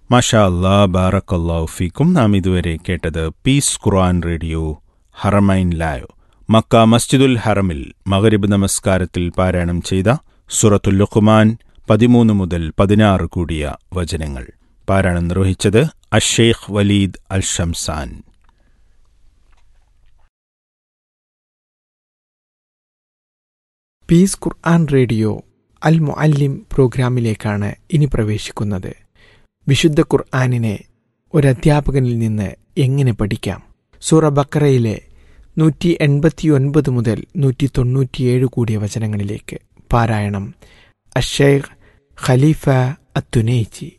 മാഷാ അല്ലാ ബാറക്കല്ലാഹു ഫീക്കും നാം ഇതുവരെ കേട്ടത് പീസ് ഖുർആൻ റേഡിയോ ഹറമൈൻ ലൈവ് മക്ക മസ്ജിദുൽ ഹറമിൽ മഗരിബ് നമസ്കാരത്തിൽ പാരായണം ചെയ്ത സുറത്തുൽ ലുഖ്മാൻ പതിമൂന്ന് മുതൽ പതിനാറ് കൂടിയ വചനങ്ങൾ പാരായണം നിർവഹിച്ചത് അഷേഖ് Waleed Al Shamsan peace Quran radio Al Muallim പ്രോഗ്രാമിലേക്കാണ് ഇനി പ്രവേശിക്കുന്നത് വിശുദ്ധ ഖുർആാനിനെ ഒരധ്യാപകനിൽ നിന്ന് എങ്ങനെ പഠിക്കാം സൂറ ബക്കറയിലെ നൂറ്റി എൺപത്തിയൊൻപത് മുതൽ നൂറ്റി തൊണ്ണൂറ്റിയേഴ് കൂടിയ വചനങ്ങളിലേക്ക് പാരായണം അഷേഖ് ഖലീഫ അത്തുനേച്ചി